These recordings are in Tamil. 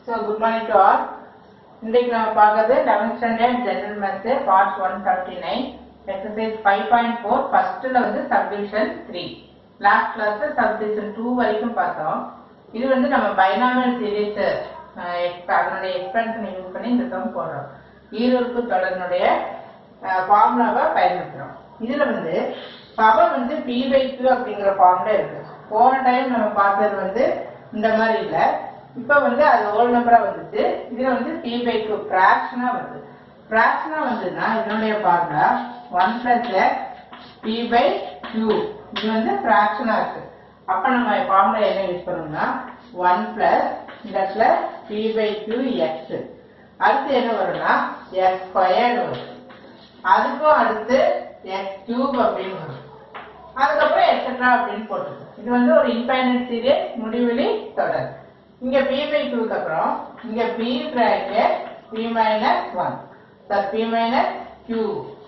so good morning to all இன்றைக்கு நம்ம பார்க்கறது eleventh standard general maths part one thirty nine exercise five point four ஃபர்ஸ்ட்ல வந்து சப்டிவிஷன் த்ரீ லாஸ்ட் கிளாஸ்ல சப்டிவிஷன் டூ வரைக்கும் பார்த்தோம் இது வந்து நம்ம பைனாமியல் சீரீஸ் அதனுடைய எக்ஸ்பென்ஷன் யூஸ் பண்ணி இந்த சம் போடுறோம் ஈரோப்பு தொடரினுடைய ஃபார்முலாவை பயன்படுத்துறோம் இதுல வந்து பவர் வந்து பி பை கியூ அப்படிங்கிற ஃபார்முலா இருக்கு போன டைம் நம்ம பார்த்தது வந்து இந்த மாதிரி இல்ல இப்ப வந்து அது ஓல் நம்பரா வந்துச்சு இதுல வந்து பி பை கியூ ஃபிராக்ஷனா வருது ஃபிராக்ஷனா வந்ததுன்னா இதனுடைய formula one plus P by Q இது வந்து ஃபிராக்ஷனா இருக்கு அப்ப நம்ம ஃபார்முலா என்ன யூஸ் பண்ணணும்னா ஒன் பிளஸ் இந்த இடத்துல பி பை கியூ எக்ஸ் அடுத்து என்ன வரும்னா எக்ஸ் ஸ்கொயர்டு வரும் அதுக்கும் அடுத்து எக்ஸ் கியூப் அப்படின்னு வரும் அதுக்கப்புறம் எக்ஸட்ரா அப்படின்னு போட்டுருக்கு இது வந்து ஒரு இன்ஃபைனைட் சீரியஸ் முடிவெளி தொடர் இங்க பி பை டூக்கு அப்புறம் இங்க P bracket P minus one sir P minus Q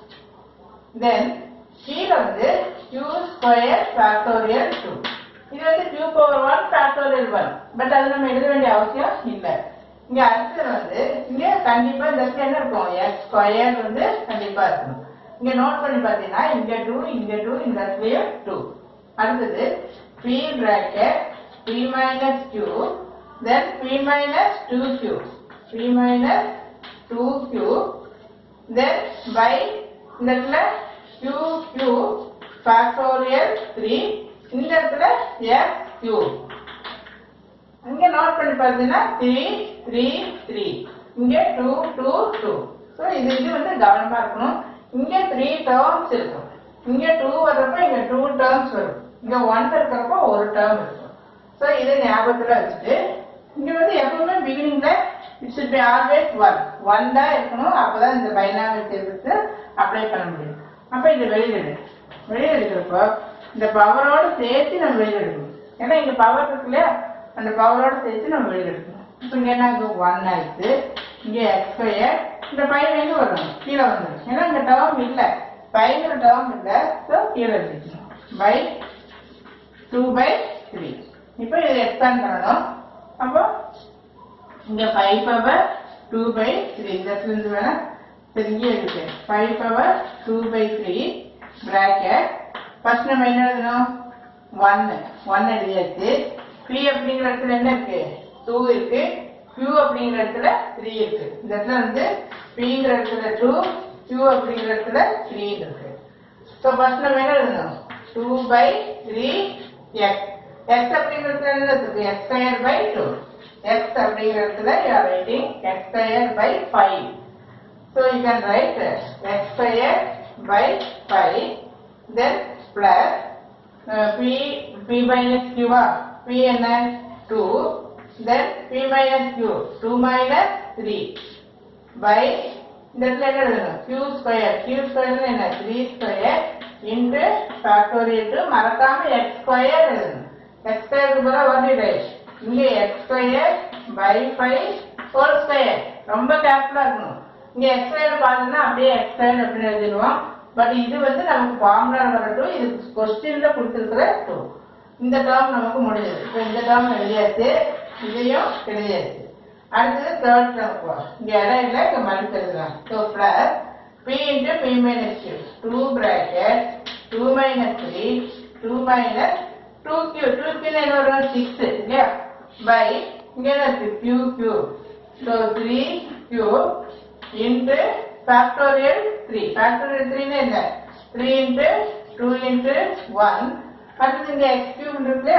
then கீழே வந்து கியூ ஸ்கொயர் ஃபேக்டோரியல் டூ இது வந்து Q power one factorial one but அது நம்ம எழுத வேண்டிய அவசியம் இல்லை இங்க அடுத்தது வந்து இங்க கண்டிப்பா இந்த இடத்துல என்ன இருக்கும் எக்ஸ் ஸ்கொயர் வந்து கண்டிப்பா இருக்கணும் இங்க நோட் பண்ணி பார்த்தீங்கன்னா இங்க டூ இங்க டூ இந்த இடத்துலயும் டூ அடுத்தது P bracket P minus Q then P minus two Q P minus two Q then by இந்த இடத்துல கியூ கியூ ஃபேக்டோரியல் த்ரீ இந்த இடத்துல எக்ஸ் கியூ இங்க நோட் பண்ணி பார்த்தீங்கன்னா த்ரீ த்ரீ த்ரீ இங்க டூ டூ டூ ஸோ இது இது வந்து கவனமா இருக்கணும் இங்க த்ரீ டேர்ம்ஸ் இருக்கும் இங்க டூ வர்றப்ப இங்க டூ டேர்ம்ஸ் வரும் இங்க ஒன் இருக்கிறப்ப ஒரு டேர்ம் இருக்கும் ஸோ இதை ஞாபகத்துல வச்சுட்டு இங்க வந்து எப்பவுமே பிகினிங்ல it should be always one one தான் இருக்கணும் அப்பதான் இந்த பைனாமியல் தேர்வுக்கு அப்ளை பண்ண முடியும் அப்ப இது வெளியில எடு வெளியில எடுக்கிறப்போ இந்த பவரோட சேர்த்து நம்ம வெளியில எடுக்கணும் ஏன்னா இங்க பவர் இருக்கு இல்லையா அந்த பவரோட சேர்த்து நம்ம வெளியில எடுக்கணும் இப்போ இங்க என்ன ஆகும் ஒன் ஆயிடுச்சு இங்க எக்ஸ் ஸ்கொயர் இந்த பையன் எங்க வரணும் கீழே வந்துடும் ஏன்னா இந்த டேர்ம் இல்ல பையங்கிற டேர்ம் இல்ல ஸோ கீழே எழுதிக்கணும் பை டூ பை த்ரீ இப்போ இதை எக்ஸ்பேண்ட் பண்ணணும் அப்போ இங்க five power two by three இந்த இடத்துல இருந்து வேணா தெரிஞ்சு இருக்கு five power two by three bracket first நம்ம என்ன எழுதணும் ஒன்னு ஒன் எழுதியாச்சு பி அப்படிங்கிற இடத்துல என்ன இருக்கு டூ இருக்கு Q அப்படிங்கிற இடத்துல த்ரீ இருக்கு இந்த இடத்துல வந்து பிங்கிற இடத்துல டூ Q அப்படிங்கிற இடத்துல த்ரீ இருக்கு ஸோ ஃபர்ஸ்ட் நம்ம என்ன எழுதணும் two by three X X அப்படிங்கிற இடத்துல என்ன இருக்கு X square by two X அப்படிங்கிற இடத்துல you are writing X square by five so you can write X square by five then plus P P minus கியூவா பி என்ன two then P minus Q two minus three by இந்த இடத்துல என்ன எழுதணும் கியூ ஸ்கொயர் கியூ ஸ்கொயர் என்ன three square into factorial two மறக்காம எக்ஸ் ஸ்கொயர் எழுதணும் எக்ஸ் ஸ்கொயருக்கு பதிலாக வந்து இங்க X square by five whole square ரொம்ப கேர்ஃபுல்லா இருக்கணும் இங்க எக்ஸ் ஸ்கொயர் பார்த்தீங்கன்னா அப்படியே எக்ஸ் ஸ்கொயர் அப்படின்னு எழுதிடுவோம் பட் இது வந்து நமக்கு ஃபார்முலா வரட்டும் இது கொஸ்டின்ல கொடுத்துருக்கிற டூ இந்த டேர்ம் நமக்கு முடிஞ்சது இப்போ இந்த டேர்ம் எழுதியாச்சு இதையும் எழுதியாச்சு அடுத்தது தேர்ட் டேர்ம் போகிறோம் இங்க இடம் இல்லை இங்க மதிப்பு எழுதலாம் so plus P into P minus Q two bracket two minus three two minus two Q two Q என்ன வரும் சிக்ஸ் இல்லையா பை இங்க என்ன இருக்கு Q Q so three Q into factorial three factorial த்ரீன்னு என்ன three into two into one அடுத்தது இங்க எக்ஸ் கியூப் இருக்கு இல்லையா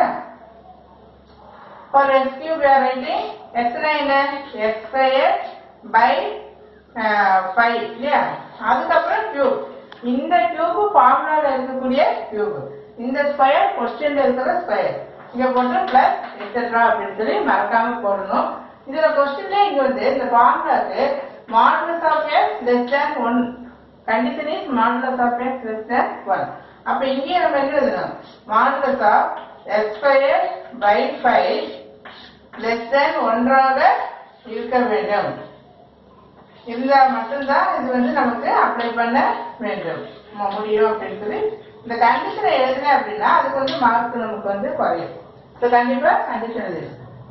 for X cube you are writing எக்ஸ்னா என்ன எக்ஸ் ஸ்கொயர் பை ஃபைவ் இல்லையா அதுக்கப்புறம் கியூப் இந்த கியூப் ஃபார்முலால இருக்கக்கூடிய கியூப் இந்த ஸ்கொயர் கொஸ்டின்ல இருக்கிற ஸ்கொயர் இங்க போட்டு பிளஸ் எக்ஸெட்ரா அப்படின்னு சொல்லி மறக்காம போடணும் இதுல கொஸ்டின்ல இங்க வந்து இந்த ஃபார்முலாக்கு modulus of X less than one condition is modulus of X less than one அப்ப இங்கே நம்ம என்ன எழுதணும் modulus of X square by five less than ஒன்றாக இருக்க வேண்டும் இருந்தா மட்டும்தான் இது வந்து நமக்கு அப்ளை பண்ண வேண்டும் ம- முடியும் அப்படின்னு சொல்லி இந்த கண்டிஷனை எழுதுனேன் அப்படின்னா அதுக்கு வந்து மார்க் நமக்கு வந்து குறையும் ஸோ கண்டிப்பா கண்டிஷன் எழுது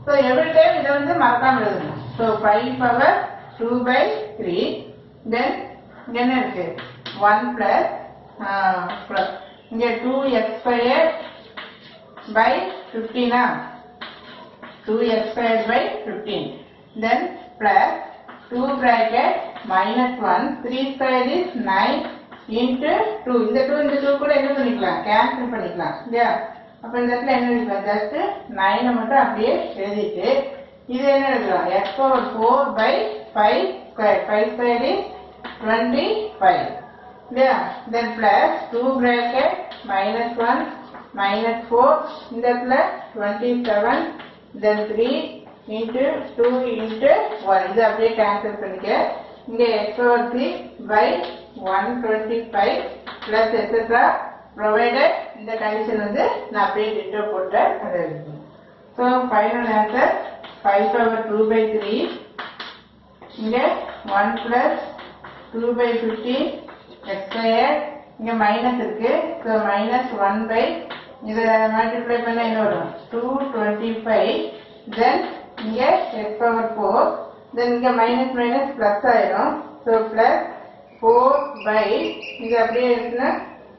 ஸோ எவ்ரி டைம் இதை வந்து மறக்காம எழுதணும் so five power two by three then என்ன இருக்கு ஒன் பிளஸ் ப்ளஸ் இங்கே டூ எக்ஸ் ஸ்கொயர் பை ஃபிஃப்டீனா two X square by fifteen then plus two bracket minus one three square is nine into two இந்த டூ இந்த டூ கூட என்ன பண்ணிக்கலாம் கேன்சல் பண்ணிக்கலாம் இல்லையா அப்போ இந்த இடத்துல என்ன எழுதிக்கலாம் ஜஸ்ட் நைனை மட்டும் அப்படியே எழுதிட்டு இது என்ன எழுதலாம் X power four by five square five square is twenty five இல்லையா then plus two bracket minus one minus four இந்த இடத்துல twenty seven then three into two into one இது அப்படியே கேன்சல் பண்ணிக்க இங்கே X power three by one twenty five plus extra provided இந்த கண்டிஷன் வந்து நான் அப்படியே டிட்டோ போட்டேன் அதை எழுதணும் so final answer five power two by three இங்கே one plus two by fifteen X square இங்கே மைனஸ் இருக்கு ஸோ மைனஸ் ஒன் பை இதை மல்டிப்ளை பண்ண என்ன வரும் டூ டுவெண்ட்டி ஃபைவ் தென் இங்கே எக்ஸ் பவர் ஃபோர் தென் இங்கே மைனஸ் மைனஸ் ப்ளஸ் ஆயிரும் ஸோ ப்ளஸ் ஃபோர் பை இது அப்படியே இருக்குன்னா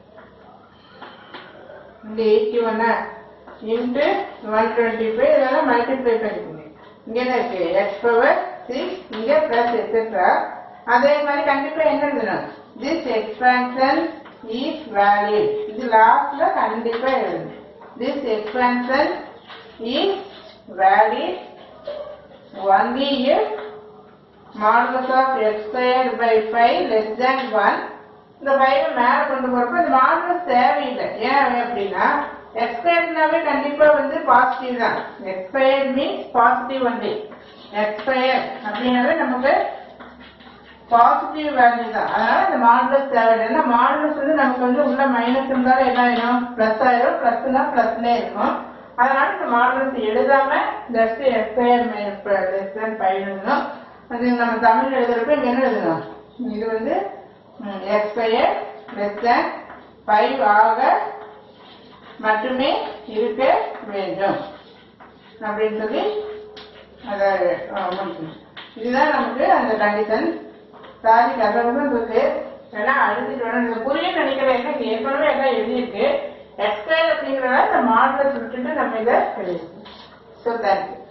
இங்கே எயிட்டி ஒன்னா இன்ட்டு ஒன் டுவெண்ட்டி ஃபைவ் இதெல்லாம் மல்டிப்ளை பண்ணிக்கோங்க இங்கே என்ன இருக்கு எக்ஸ் பவர் சிக்ஸ் இங்கே ப்ளஸ் எக்ஸெட்ரா அதே மாதிரி கண்டிப்பாக என்ன எழுதணும் திஸ் எக்ஸ்பான்ஷன் இஸ் வேலிட் இது லாஸ்ட்ல கண்டிப்பா எழுதணும் this expansion is valid only if modulus of X square by five less than one இந்த ஃபைவ் மேலே கொண்டு போறப்ப இந்த மாடுலஸ் தேவையில்லை ஏன் அப்படின்னா எக்ஸ் ஸ்கொயர்னாவே கண்டிப்பா வந்து பாசிட்டிவ் தான் X square means positive only X square அப்படின்னாவே நமக்கு பாசிட்டிவ் வேல்யூ தான் அதனால இந்த மாடுலஸ் தேவையில்லை ஏன்னா மாடுலஸ் வந்து நமக்கு வந்து உள்ள மைனஸ் இருந்தாலும் என்ன ஆயிடும் பிளஸ் ஆயிரும் பிளஸ்னா பிளஸ்னே இருக்கும் அதனால இந்த மாடுலஸ் எழுதாம just S I R less than five எழுதணும் அது நம்ம தமிழ் எழுதுறப்ப இங்க என்ன எழுதணும் இது வந்து எஸ்ஐஆர் லெஸ் தேன் ஃபைவ் ஆக மட்டுமே இருக்க வேண்டும் அப்படின்னு சொல்லி அதை அஹ், முடிக்கணும் இதுதான் நமக்கு அந்த கண்டிஷன் சாரி கதவுன்னு சொல்லு எல்லாம் அழுதுட்டு வரணும் இந்த புரியும் நினைக்கிறேன் என்ன இங்க ஏற்கனவே எல்லாம் எழுதியிருக்கு எக்ஸ்பயர் அப்படிங்கிறத இந்த மாடலை விட்டுட்டு நம்ம இதை எழுதிருக்கோம் ஸோ தேங்க்யூ